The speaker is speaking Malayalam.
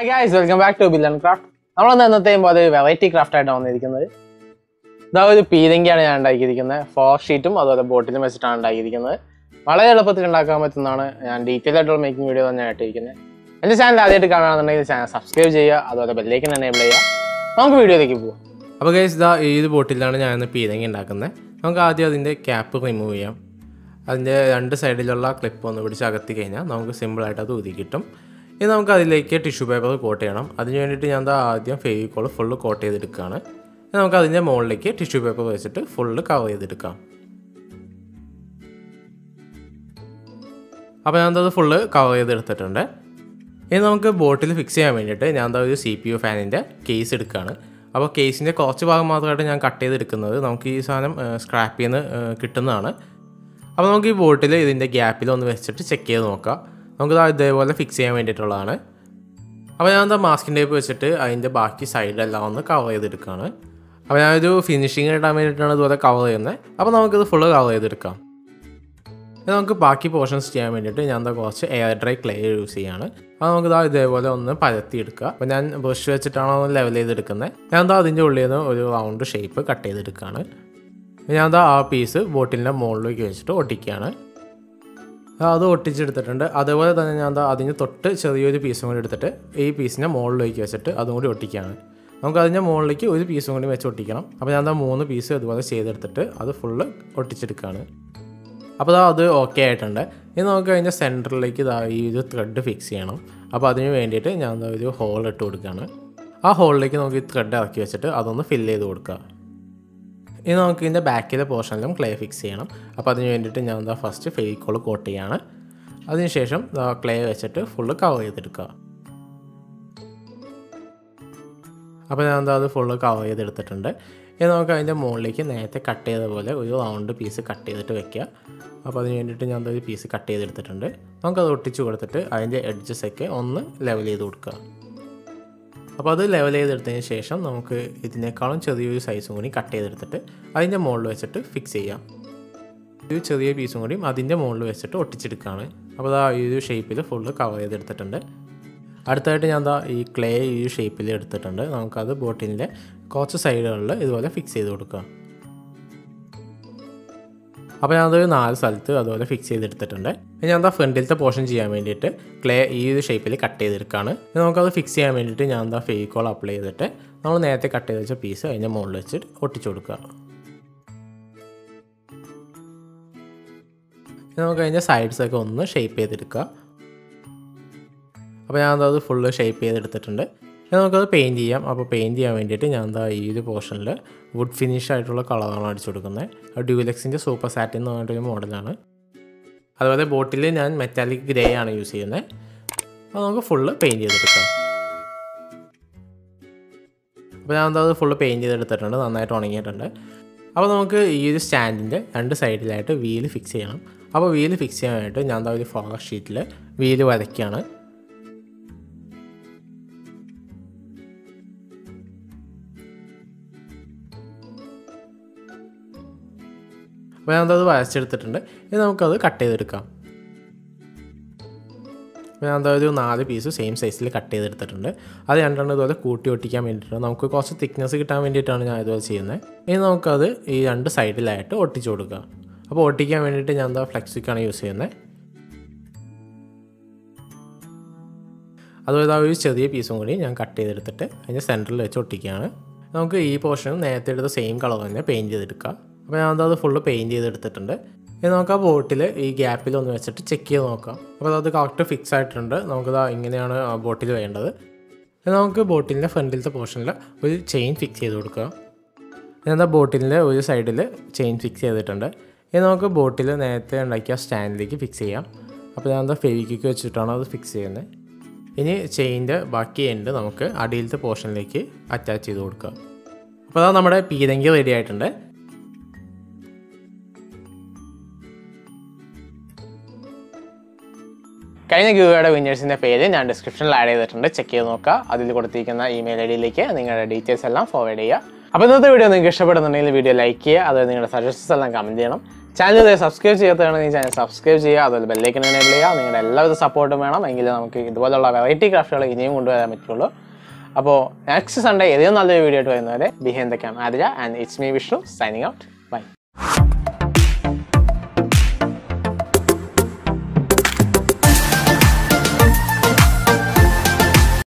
hi guys welcome back to ബില്ലൻ ക്രാഫ്റ്റ് നമ്മളൊന്ന് എന്നത്തെയും പോലെ വെറൈറ്റി ക്രാഫ്റ്റ് ആയിട്ടാണ് വന്നിരിക്കുന്നത് ഇതാ ഒരു പീരങ്കിയാണ് ഞാൻ ഉണ്ടാക്കിയിരിക്കുന്നത് ഫോർ ഷീറ്റും അതുപോലെ ബോട്ടിലും വെച്ചിട്ടാണ് ഉണ്ടാക്കിയിരിക്കുന്നത് വളരെ എളുപ്പത്തിൽ ഉണ്ടാക്കാൻ പറ്റുന്നതാണ് ഞാൻ ഡീറ്റെയിൽ ആയിട്ടുള്ള മേക്കിംഗ് വീഡിയോ തന്നെ ആയിട്ടിരിക്കുന്നത് എൻ്റെ ചാനൽ ആദ്യമായിട്ട് കാണുകയാണെന്നുണ്ടെങ്കിൽ ചാനൽ സബ്സ്ക്രൈബ് ചെയ്യുക അതുപോലെ ബെല്ലേക്കൻ എനേബിൾ ചെയ്യുക നമുക്ക് വീഡിയോയിലേക്ക് പോകാം അപ്പോൾ ഗൈസ് ഇതാ ഏത് ബോട്ടിലാണ് ഞാനിന്ന് പീരങ്ങി ഉണ്ടാക്കുന്നത് നമുക്ക് ആദ്യം അതിൻ്റെ ക്യാപ്പ് റിമൂവ് ചെയ്യാം അതിൻ്റെ രണ്ട് സൈഡിലുള്ള ക്ലിപ്പ് ഒന്ന് പിടിച്ച് അകത്തി കഴിഞ്ഞാൽ നമുക്ക് സിമ്പിളായിട്ട് അത് ഊതി കിട്ടും ഇനി നമുക്ക് അതിലേക്ക് ടിഷ്യൂ പേപ്പർ കോട്ട് ചെയ്യണം അതിന് വേണ്ടിയിട്ട് ഞാൻ ദാ ആദ്യം ഫെവിക്കോൾ ഫുള്ള് കോട്ട് ചെയ്തെടുക്കുകയാണ് ഇനി നമുക്ക് അതിൻ്റെ മുകളിലേക്ക് ടിഷ്യൂ പേപ്പർ വെച്ചിട്ട് ഫുള്ള് കവർ ചെയ്തെടുക്കാം അപ്പോൾ ഞാൻ അത് ഫുള്ള് കവർ ചെയ്തെടുത്തിട്ടുണ്ട് ഇനി നമുക്ക് ബോട്ടിൽ ഫിക്സ് ചെയ്യാൻ വേണ്ടിയിട്ട് ഞാൻ എന്താ ഒരു സി പി യു ഫാനിൻ്റെ കേസ് എടുക്കുകയാണ് അപ്പോൾ കേസിൻ്റെ കുറച്ച് ഭാഗം മാത്രമായിട്ട് ഞാൻ കട്ട് ചെയ്തെടുക്കുന്നത് നമുക്ക് ഈ സാധനം സ്ക്രാപ്പിൽ നിന്ന് കിട്ടുന്നതാണ് അപ്പോൾ നമുക്ക് ഈ ബോട്ടിൽ ഇതിൻ്റെ ഗ്യാപ്പിൽ ഒന്ന് വെച്ചിട്ട് ചെക്ക് ചെയ്ത് നോക്കാം നമുക്ക് ദാ ഇതേപോലെ ഫിക്സ് ചെയ്യാൻ വേണ്ടിയിട്ടുള്ളതാണ് അപ്പോൾ ഞാൻ എന്താ മാസ്കിൻ ടേപ്പ് വെച്ചിട്ട് അതിൻ്റെ ബാക്കി സൈഡെല്ലാം ഒന്ന് കവർ ചെയ്തെടുക്കുകയാണ് അപ്പോൾ ഞാനൊരു ഫിനിഷിങ് ഇടാൻ വേണ്ടിയിട്ടാണ് ഇതുപോലെ കവർ ചെയ്യുന്നത് അപ്പോൾ നമുക്കിത് ഫുള്ള് കവർ ചെയ്തെടുക്കാം ഇനി നമുക്ക് ബാക്കി പോർഷൻസ് ചെയ്യാൻ വേണ്ടിയിട്ട് ഞാൻ എന്താ കുറച്ച് എയർ ഡ്രൈ ക്ലേ യൂസ് ചെയ്യാണ് അത് നമുക്ക് ഇതാ ഇതേപോലെ ഒന്ന് പരത്തി എടുക്കുക അപ്പോൾ ഞാൻ ബ്രഷ് വെച്ചിട്ടാണ് ഒന്ന് ലെവൽ ചെയ്തെടുക്കുന്നത് ഞാൻ എന്താ അതിൻ്റെ ഉള്ളിൽ നിന്ന് ഒരു റൗണ്ട് ഷേപ്പ് കട്ട് ചെയ്തെടുക്കുകയാണ് ഞാൻ എന്താ ആ പീസ് ബോട്ടിലിൻ്റെ മുകളിലേക്ക് വെച്ചിട്ട് ഒട്ടിക്കുകയാണ് അത് ഒട്ടിച്ചെടുത്തിട്ടുണ്ട് അതേപോലെ തന്നെ ഞാൻ എന്താ അതിന് തൊട്ട് ചെറിയൊരു പീസും കൂടി എടുത്തിട്ട് ഈ പീസിനെ മുകളിലേക്ക് വെച്ചിട്ട് അതും കൂടി ഒട്ടിക്കുകയാണ് നമുക്ക് അതിൻ്റെ മുകളിലേക്ക് ഒരു പീസും കൂടി വെച്ച് ഒട്ടിക്കണം അപ്പോൾ ഞാൻ എന്താ മൂന്ന് പീസ് ഇതുപോലെ ചെയ്തെടുത്തിട്ട് അത് ഫുള്ള് ഒട്ടിച്ചെടുക്കുകയാണ് അപ്പോൾ ദാ അത് ഓക്കെ ആയിട്ടുണ്ട് ഇനി നമുക്ക് അതിൻ്റെ സെൻറ്ററിലേക്ക് ഇതാ ഈ ഒരു ത്രെഡ് ഫിക്സ് ചെയ്യണം അപ്പോൾ അതിന് വേണ്ടിയിട്ട് ഞാൻ ദാ ഒരു ഹോൾ ഇട്ട് കൊടുക്കുകയാണ് ആ ഹോളിലേക്ക് നമുക്ക് ഈ ത്രെഡ് ഇറക്കി വെച്ചിട്ട് അതൊന്ന് ഫില്ല് ചെയ്ത് കൊടുക്കുക ഇനി നമുക്ക് ഇതിൻ്റെ ബാക്കിലെ പോർഷനിലും ക്ലേ ഫിക്സ് ചെയ്യണം അപ്പോൾ അതിന് വേണ്ടിയിട്ട് ഞാൻ എന്താ ഫസ്റ്റ് ഫെവിക്കോൾ കോട്ട് ചെയ്യാണ് അതിനുശേഷം ക്ലേ വെച്ചിട്ട് ഫുള്ള് കവർ ചെയ്തെടുക്കുക അപ്പോൾ ഞാൻ എന്താ അത് ഫുള്ള് കവർ ചെയ്തെടുത്തിട്ടുണ്ട് ഇനി നമുക്ക് അതിൻ്റെ മുകളിലേക്ക് നേരത്തെ കട്ട് ചെയ്ത പോലെ ഒരു റൗണ്ട് പീസ് കട്ട് ചെയ്തിട്ട് വെക്കുക അപ്പോൾ അതിന് വേണ്ടിയിട്ട് ഞാൻ ഒരു പീസ് കട്ട് ചെയ്തെടുത്തിട്ടുണ്ട് നമുക്കത് ഒട്ടിച്ച് കൊടുത്തിട്ട് അതിൻ്റെ എഡ്ജസ് ഒക്കെ ഒന്ന് ലെവൽ ചെയ്ത് കൊടുക്കുക അപ്പോൾ അത് ലെവൽ ചെയ്തെടുത്തതിന് ശേഷം നമുക്ക് ഇതിനേക്കാളും ചെറിയൊരു സൈസും കൂടി കട്ട് ചെയ്തെടുത്തിട്ട് അതിൻ്റെ മുകളിൽ വെച്ചിട്ട് ഫിക്സ് ചെയ്യാം ഒരു ചെറിയ പീസും കൂടിയും അതിൻ്റെ മുകളിൽ വെച്ചിട്ട് ഒട്ടിച്ചെടുക്കുകയാണ് അപ്പോൾ ആ ഈ ഒരു ഷേപ്പിൽ ഫുള്ള് കവർ ചെയ്തെടുത്തിട്ടുണ്ട് അടുത്തായിട്ട് ഞാൻ എന്താ ഈ ക്ലേ ഈ ഷേപ്പിൽ എടുത്തിട്ടുണ്ട് നമുക്കത് ബോട്ടിലിൻ്റെ കുറച്ച് സൈഡുകളിൽ ഇതുപോലെ ഫിക്സ് ചെയ്ത് കൊടുക്കുക അപ്പോൾ ഞാനതൊരു നാല് സ്ഥലത്ത് അതുപോലെ ഫിക്സ് ചെയ്തെടുത്തിട്ടുണ്ട് ഇനി ഞാൻ എന്താ ഫ്രണ്ടിലത്തെ പോർഷൻ ചെയ്യാൻ വേണ്ടിയിട്ട് ക്ലേ ഈ ഒരു ഷേപ്പിൽ കട്ട് ചെയ്തെടുക്കുകയാണ് ഇനി നമുക്കത് ഫിക്സ് ചെയ്യാൻ വേണ്ടിയിട്ട് ഞാൻ എന്താ ഫെവിക്കോൾ അപ്ലൈ ചെയ്തിട്ട് നമ്മൾ നേരത്തെ കട്ട് ചെയ്ത് വെച്ച പീസ് അതിൻ്റെ മുകളിൽ വെച്ച് ഒട്ടിച്ചു കൊടുക്കുക ഇനി നമുക്ക് അതിൻ്റെ സൈഡ്സൊക്കെ ഒന്ന് ഷേപ്പ് ചെയ്തെടുക്കുക അപ്പോൾ ഞാൻ അത് ഫുള്ള് ഷേപ്പ് ചെയ്തെടുത്തിട്ടുണ്ട് ഇനി നമുക്കത് പെയിൻറ്റ് ചെയ്യാം അപ്പോൾ പെയിൻറ്റ് ചെയ്യാൻ വേണ്ടിയിട്ട് ഞാൻ എന്താ ഈ ഒരു പോർഷനിൽ വുഡ് ഫിനിഷ് ആയിട്ടുള്ള കളറാണ് അടിച്ചു കൊടുക്കുന്നത് ഡ്യൂലെക്സിൻ്റെ സൂപ്പർ സാറ്റിൻ എന്ന് പറഞ്ഞിട്ടൊരു മോഡലാണ് അതുപോലെ ബോട്ടിൽ ഞാൻ മെറ്റാലിക് ഗ്രേ ആണ് യൂസ് ചെയ്യുന്നത് അപ്പോൾ നമുക്ക് ഫുള്ള് പെയിൻറ്റ് ചെയ്തെടുക്കാം അപ്പോൾ ഞാൻ എന്താ അത് ഫുള്ള് പെയിൻറ്റ് ചെയ്തെടുത്തിട്ടുണ്ട് നന്നായിട്ട് ഉണങ്ങിയിട്ടുണ്ട് അപ്പോൾ നമുക്ക് ഈ ഒരു സ്റ്റാൻഡിൻ്റെ രണ്ട് സൈഡിലായിട്ട് വീല് ഫിക്സ് ചെയ്യണം അപ്പോൾ വീല് ഫിക്സ് ചെയ്യാൻ വേണ്ടിയിട്ട് ഞാൻ എന്താ ഒരു ഫോർ ഷീറ്റിൽ വീല് വരയ്ക്കുകയാണ് അപ്പോൾ ഞാനത് വരച്ചെടുത്തിട്ടുണ്ട് ഇനി നമുക്കത് കട്ട് ചെയ്തെടുക്കാം അപ്പോൾ ഞാൻ ഒരു നാല് പീസ് സെയിം സൈസിൽ കട്ട് ചെയ്തെടുത്തിട്ടുണ്ട് അത് രണ്ടെണ്ണം ഇതുപോലെ കൂട്ടി ഒട്ടിക്കാൻ വേണ്ടിയിട്ട് നമുക്ക് കുറച്ച് തിക്നെസ് കിട്ടാൻ വേണ്ടിയിട്ടാണ് ഞാൻ ഇതുപോലെ ചെയ്യുന്നത് ഇനി നമുക്കത് ഈ രണ്ട് സൈഡിലായിട്ട് ഒട്ടിച്ചു കൊടുക്കുക അപ്പോൾ ഒട്ടിക്കാൻ വേണ്ടിയിട്ട് ഞാൻ എന്താ ഫ്ലെക്സിക്കാണ് യൂസ് ചെയ്യുന്നത് അതുപോലെ ആ ഒരു ചെറിയ പീസും കൂടി ഞാൻ കട്ട് ചെയ്തെടുത്തിട്ട് അതിൻ്റെ സെൻറ്ററിൽ വെച്ച് ഒട്ടിക്കുകയാണ് നമുക്ക് ഈ പോർഷൻ നേരത്തെ എടുത്ത സെയിം കളർ തന്നെ പെയിൻറ്റ് ചെയ്തെടുക്കാം അപ്പോൾ ഞാൻ അത് ഫുള്ള് പെയിൻറ്റ് ചെയ്തെടുത്തിട്ടുണ്ട് ഇനി നമുക്ക് ആ ബോട്ടിൽ ഈ ഗ്യാപ്പിൽ ഒന്ന് വെച്ചിട്ട് ചെക്ക് ചെയ്ത് നോക്കാം അപ്പോൾ അത് കറക്റ്റ് ഫിക്സ് ആയിട്ടുണ്ട് നമുക്കത് ഇങ്ങനെയാണ് ആ ബോട്ടിൽ വേണ്ടത് ഇനി നമുക്ക് ബോട്ടിലിൻ്റെ ഫ്രണ്ടിലത്തെ പോർഷനിൽ ഒരു ചെയിൻ ഫിക്സ് ചെയ്ത് കൊടുക്കുക ഞാൻ എന്താ ബോട്ടിലിൻ്റെ ഒരു സൈഡിൽ ചെയിൻ ഫിക്സ് ചെയ്തിട്ടുണ്ട് ഇനി നമുക്ക് ബോട്ടിൽ നേരത്തെ ഉണ്ടാക്കിയ സ്റ്റാൻഡിലേക്ക് ഫിക്സ് ചെയ്യാം അപ്പോൾ ഞാൻ എന്താ ഫെവിക്കിക്ക് വെച്ചിട്ടാണ് അത് ഫിക്സ് ചെയ്യുന്നത് ഇനി ചെയിൻ്റെ ബാക്കി എൻഡ് നമുക്ക് അടിയിലത്തെ പോർഷനിലേക്ക് അറ്റാച്ച് ചെയ്ത് കൊടുക്കുക അപ്പോൾ അതാ നമ്മുടെ പീരങ്കി റെഡി ആയിട്ടുണ്ട് കഴിഞ്ഞ ഗിവയുടെ വിന്നേഴ്സിന്റെ പേര് ഞാൻ ഡിസ്ക്രിപ്ഷനിൽ ആഡ് ചെയ്തിട്ടുണ്ട് ചെക്ക് ചെയ്ത് നോക്കുക അതിൽ കൊടുത്തിരിക്കുന്ന ഇമെയിൽ ഐ ഡിയിലേക്ക് നിങ്ങളുടെ ഡീറ്റെയിൽസ് എല്ലാം ഫോർവേഡ് ചെയ്യുക അപ്പോൾ ഇന്നത്തെ വീഡിയോ നിങ്ങൾക്ക് ഇഷ്ടപ്പെടുന്നുണ്ടെങ്കിൽ വീഡിയോ ലൈക്ക് ചെയ്യുക അതുപോലെ നിങ്ങളുടെ സജഷൻസ് എല്ലാം കമൻറ്റ് ചെയ്യണം ചാനൽ സബ്സ്ക്രൈബ് ചെയ്യാത്തതാണെങ്കിൽ ചാനൽ സബ്സ്ക്രൈബ് ചെയ്യുക അതുപോലെ ബെല്ലൈക്കൻ എനേബിൾ ചെയ്യുക നിങ്ങളുടെ എല്ലാവിധ സപ്പോർട്ടും വേണം എങ്കിൽ നമുക്ക് ഇതുപോലുള്ള വെറൈറ്റി ക്രാഫ്റ്റുകൾ ഇനിയും കൊണ്ടുവരാൻ പറ്റുള്ളൂ അപ്പോൾ നെക്സ്റ്റ് സൺഡേ ഏതെങ്കിലും നല്ലൊരു വീഡിയോ ആയിട്ട് വരുന്നവരെ behind the cam Adhira and it's me Vishnu signing out by